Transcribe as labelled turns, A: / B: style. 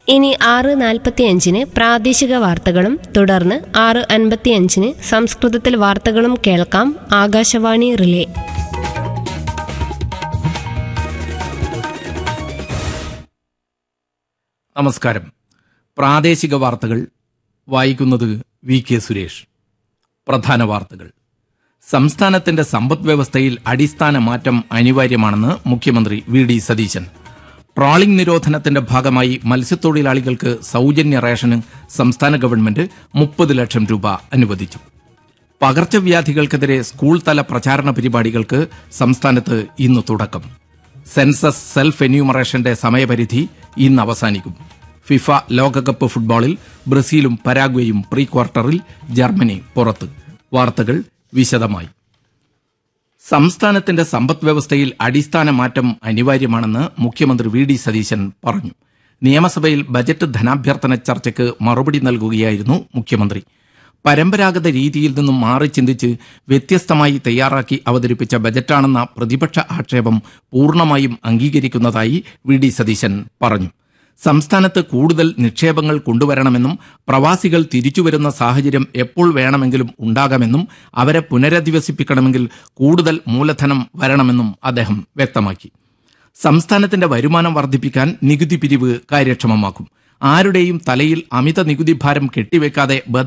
A: ഇനി ആറ് നാൽപ്പത്തിയഞ്ചിന് പ്രാദേശിക വാർത്തകളും തുടർന്ന് ആറ് അൻപത്തിയഞ്ചിന് സംസ്കൃതത്തിൽ വാർത്തകളും കേൾക്കാം ആകാശവാണി റിലേ
B: നമസ്കാരം പ്രാദേശിക വാർത്തകൾ വായിക്കുന്നത് വി കെ സുരേഷ് പ്രധാന വാർത്തകൾ സംസ്ഥാനത്തിന്റെ സമ്പദ് വ്യവസ്ഥയിൽ അടിസ്ഥാന മാറ്റം അനിവാര്യമാണെന്ന് മുഖ്യമന്ത്രി വി ഡി സതീശൻ ട്രോളിംഗ് നിരോധനത്തിന്റെ ഭാഗമായി മത്സ്യത്തൊഴിലാളികൾക്ക് സൗജന്യ റേഷന് സംസ്ഥാന ഗവൺമെന്റ് മുപ്പത് ലക്ഷം രൂപ അനുവദിച്ചു പകർച്ചവ്യാധികൾക്കെതിരെ സ്കൂൾ തല പ്രചാരണ പരിപാടികൾക്ക് സംസ്ഥാനത്ത് ഇന്ന് തുടക്കം സെൻസസ് സെൽഫ് എന്യൂമറേഷന്റെ സമയപരിധി ഇന്ന് അവസാനിക്കും ഫിഫ ലോകകപ്പ് ഫുട്ബോളിൽ ബ്രസീലും പരാഗ്വേയും പ്രീ ക്വാർട്ടറിൽ ജർമ്മനി പുറത്ത് വാർത്തകൾ വിശദമായി സംസ്ഥാനത്തിന്റെ സമ്പദ് വ്യവസ്ഥയിൽ അടിസ്ഥാന മാറ്റം അനിവാര്യമാണെന്ന് മുഖ്യമന്ത്രി വി ഡി സതീശൻ പറഞ്ഞു നിയമസഭയിൽ ബജറ്റ് ധനാഭ്യർത്ഥന ചർച്ചയ്ക്ക് മറുപടി നൽകുകയായിരുന്നു മുഖ്യമന്ത്രി പരമ്പരാഗത രീതിയിൽ നിന്നും മാറി ചിന്തിച്ച് വ്യത്യസ്തമായി തയ്യാറാക്കി അവതരിപ്പിച്ച ബജറ്റാണെന്ന പ്രതിപക്ഷ ആക്ഷേപം പൂർണ്ണമായും അംഗീകരിക്കുന്നതായി വി ഡി സതീശൻ പറഞ്ഞു സംസ്ഥാനത്ത് കൂടുതൽ നിക്ഷേപങ്ങൾ കൊണ്ടുവരണമെന്നും പ്രവാസികൾ തിരിച്ചുവരുന്ന സാഹചര്യം എപ്പോൾ വേണമെങ്കിലും ഉണ്ടാകാമെന്നും അവരെ പുനരധിവസിപ്പിക്കണമെങ്കിൽ കൂടുതൽ മൂലധനം വരണമെന്നും അദ്ദേഹം വ്യക്തമാക്കി സംസ്ഥാനത്തിന്റെ വരുമാനം വർദ്ധിപ്പിക്കാൻ നികുതി പിരിവ് കാര്യക്ഷമമാക്കും ആരുടെയും തലയിൽ അമിത നികുതി ഭാരം കെട്ടിവെക്കാതെ